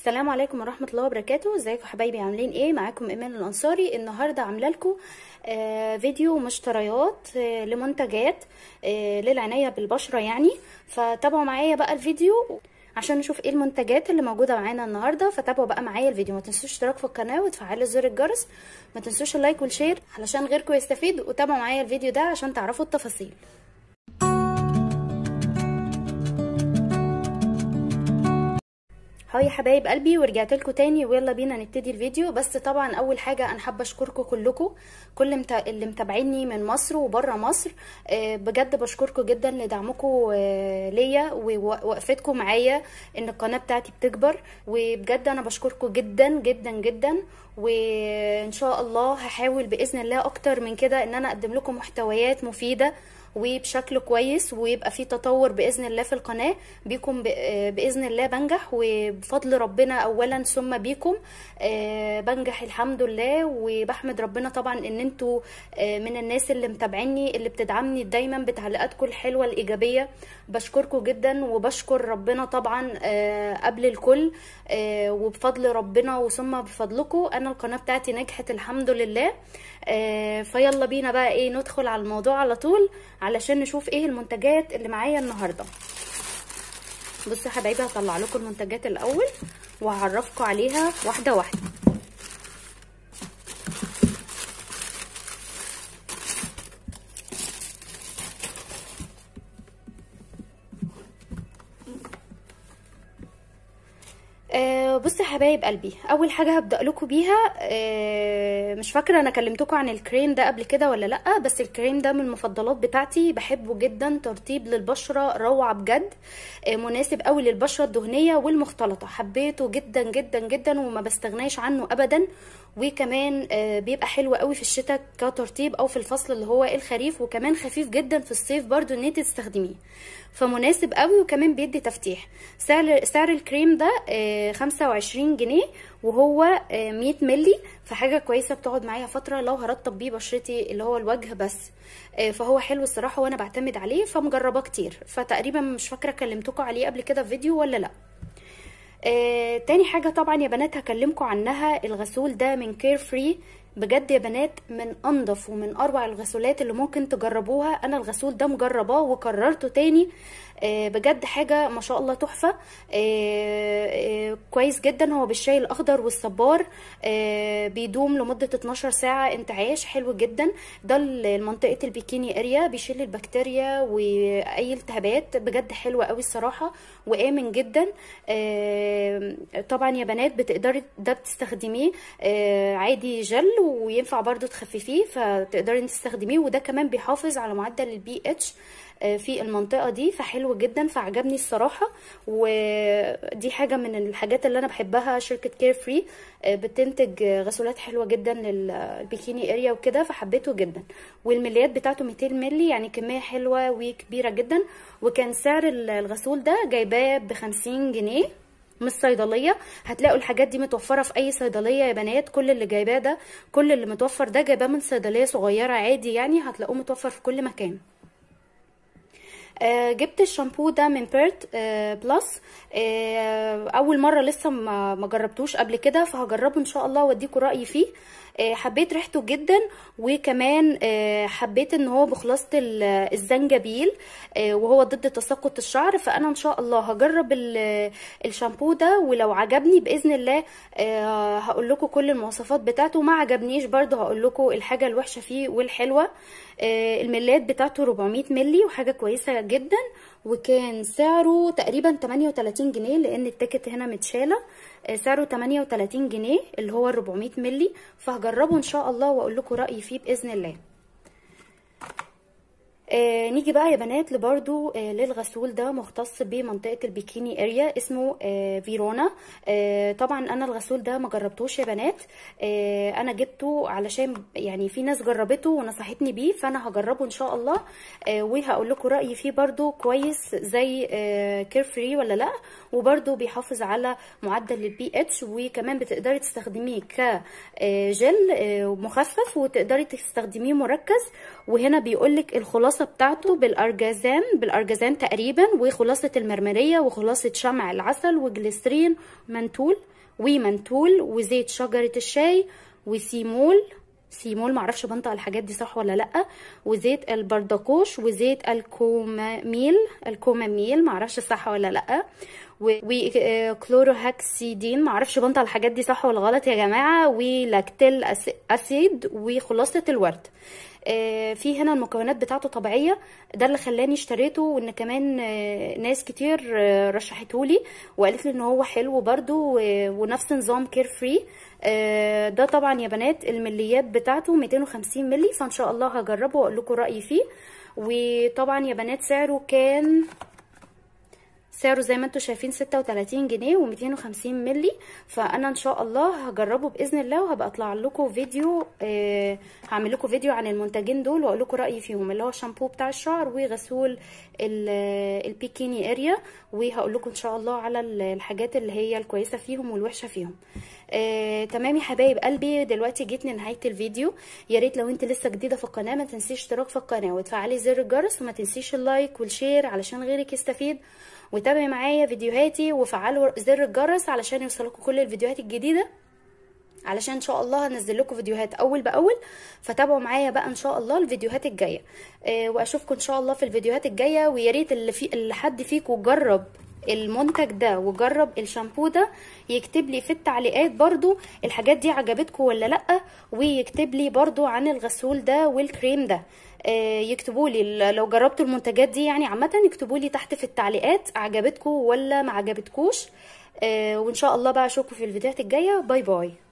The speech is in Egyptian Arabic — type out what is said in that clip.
السلام عليكم ورحمه الله وبركاته ازيكم حبايبي عاملين ايه معاكم ايمان الانصاري النهارده عامله لكم آه فيديو مشتريات آه لمنتجات آه للعنايه بالبشره يعني فتابعوا معايا بقى الفيديو عشان نشوف ايه المنتجات اللي موجوده معانا النهارده فتابعوا بقى معايا الفيديو ما تنسوش اشتراك في القناه وتفعلوا زر الجرس ما تنسوش اللايك والشير علشان غيركم يستفيد وتابعوا معايا الفيديو ده عشان تعرفوا التفاصيل هاي يا حبايب قلبي ورجعت لكم تاني ويلا بينا نبتدي الفيديو بس طبعا اول حاجه انا حابه اشكركم كلكم كل مت... اللي متابعيني من مصر وبره مصر آه بجد بشكركم جدا لدعمكم آه ليا ووقفتكم معايا ان القناه بتاعتي بتكبر وبجد انا بشكركم جدا جدا جدا وان شاء الله هحاول باذن الله اكتر من كده ان انا اقدم لكم محتويات مفيده وبشكل كويس ويبقى في تطور باذن الله في القناه بيكم باذن الله بنجح وبفضل ربنا اولا ثم بيكم بنجح الحمد لله وبحمد ربنا طبعا ان انتوا من الناس اللي متابعيني اللي بتدعمني دايما بتعليقاتكم الحلوه الايجابيه بشكركم جدا وبشكر ربنا طبعا قبل الكل وبفضل ربنا وثم بفضلكم انا القناه بتاعتي نجحت الحمد لله فيلا بينا بقى ايه ندخل على الموضوع على طول علشان نشوف ايه المنتجات اللي معايا النهارده بصوا يا حبايبي هطلع لكم المنتجات الاول وهعرفكم عليها واحده واحده آه بصوا يا حبايب قلبي اول حاجه هبدا لكم بيها آه مش فاكره انا كلمتكم عن الكريم ده قبل كده ولا لا بس الكريم ده من المفضلات بتاعتي بحبه جدا ترطيب للبشره روعه بجد آه مناسب قوي للبشره الدهنيه والمختلطه حبيته جدا جدا جدا وما بستغناش عنه ابدا وكمان بيبقى حلو قوي في الشتاء كترطيب او في الفصل اللي هو الخريف وكمان خفيف جدا في الصيف برضو ان انت تستخدميه فمناسب قوي وكمان بيدي تفتيح سعر سعر الكريم ده 25 جنيه وهو 100 ملي فحاجه كويسه بتقعد معايا فتره لو هرطب بيه بشرتي اللي هو الوجه بس فهو حلو الصراحه وانا بعتمد عليه فمجرباه كتير فتقريبا مش فاكره كلمتكم عليه قبل كده في فيديو ولا لا آه، تاني حاجة طبعا يا بنات هكلمكم عنها الغسول ده من كير فري بجد يا بنات من انضف ومن اروع الغسولات اللي ممكن تجربوها انا الغسول ده مجرباه وكررته تاني آه بجد حاجة ما شاء الله تحفة آه آه كويس جدا هو بالشاي الاخضر والصبار بيدوم لمدة 12 ساعة انتعاش حلو جدا ده لمنطقة البيكيني اريا بيشيل البكتيريا واي التهابات بجد حلو قوي الصراحة وامن جدا طبعا يا بنات بتقدري ده بتستخدميه عادي جل وينفع برضو تخففيه فتقدري انت تستخدميه وده كمان بيحافظ على معدل البي اتش في المنطقه دي فحلو جدا فعجبني الصراحه ودي حاجه من الحاجات اللي انا بحبها شركه كير فري بتنتج غسولات حلوه جدا للبيكيني اريا وكده فحبيته جدا والمليات بتاعته 200 ملي يعني كميه حلوه وكبيره جدا وكان سعر الغسول ده جايباه ب 50 جنيه من الصيدليه هتلاقوا الحاجات دي متوفره في اي صيدليه يا بنات كل اللي جايباه ده كل اللي متوفر ده جايباه من صيدليه صغيره عادي يعني هتلاقوه متوفر في كل مكان آه جبت الشامبو ده من بيرت آه بلس آه اول مره لسه ما جربتوش قبل كده فهجربه ان شاء الله واديكم رايي فيه حبيت ريحته جدا وكمان حبيت ان هو بخلاصه الزنجبيل وهو ضد تساقط الشعر فانا ان شاء الله هجرب الشامبو ده ولو عجبني باذن الله هقول لكم كل المواصفات بتاعته ما عجبنيش برضو هقول لكم الحاجه الوحشه فيه والحلوه الملات بتاعته 400 ملي وحاجه كويسه جدا وكان سعره تقريبا 38 جنيه لان التيكت هنا متشاله سعره 38 جنيه اللي هو 400 ملي فهجربه ان شاء الله واقول لكم رايي فيه باذن الله آه نيجي بقى يا بنات لبرضو آه للغسول ده مختص بمنطقة البيكيني اريا اسمه آه فيرونا آه طبعا انا الغسول ده ما جربتوش يا بنات آه انا جبته علشان يعني في ناس جربته ونصحتني بيه فانا هجربه ان شاء الله آه وهقول لكم رأيي فيه برضو كويس زي آه كير فري ولا لا وبرضو بيحافظ على معدل البي اتش وكمان بتقدري تستخدميه كجل آه مخفف وتقدري تستخدميه مركز وهنا بيقولك الخلاصة الخلاصة بتاعته بالأرجازان بالأرجازان تقريبا وخلاصة المرمرية وخلاصة شمع العسل وجليسرين منتول ومنتول وزيت شجرة الشاي وسيمول سيمول معرفش بنطق الحاجات دي صح ولا لا وزيت البردقوش وزيت الكوماميل الكوماميل معرفش صح ولا لا وكلوروهكسيدين معرفش بنطق الحاجات دي صح ولا غلط يا جماعه ولاكتيل اسيد وخلاصه الورد في هنا المكونات بتاعته طبيعيه ده اللي خلاني اشتريته وان كمان ناس كتير رشحتهولي وقالت لي ان هو حلو برضو ونفس نظام كير فري ده طبعا يا بنات المليات بتاعته 250 ملي فان شاء الله هجربه واقول لكم رايي فيه وطبعا يا بنات سعره كان سعره زي ما انتم شايفين 36 جنيه و250 ملي فانا ان شاء الله هجربه باذن الله وهبقى اطلع لكم فيديو آه هعمل لكم فيديو عن المنتجين دول واقول لكم رايي فيهم اللي هو الشامبو بتاع الشعر وغسول البيكيني اريا وهقول لكم ان شاء الله على الحاجات اللي هي الكويسه فيهم والوحشه فيهم آه، تمام يا حبايب قلبي دلوقتي جيت لنهايه الفيديو يا ريت لو انت لسه جديده في القناه ما تنسيش اشتراك في القناه وتفعلي زر الجرس وما تنسيش اللايك والشير علشان غيرك يستفيد وتابعي معايا فيديوهاتي وفعلوا زر الجرس علشان يوصلكوا كل الفيديوهات الجديده علشان ان شاء الله هنزل لكم فيديوهات اول باول فتابعوا معايا بقى ان شاء الله الفيديوهات الجايه أه واشوفكم ان شاء الله في الفيديوهات الجايه ويا ريت اللي في اللي حد فيكم جرب المنتج ده وجرب الشامبو ده يكتب لي في التعليقات برضو الحاجات دي عجبتكم ولا لا ويكتب لي برضو عن الغسول ده والكريم ده آه يكتبوا لي لو جربتوا المنتجات دي يعني عامه يكتبوا لي تحت في التعليقات عجبتكم ولا ما عجبتكوش آه وان شاء الله بقى اشوفكم في الفيديوهات الجايه باي باي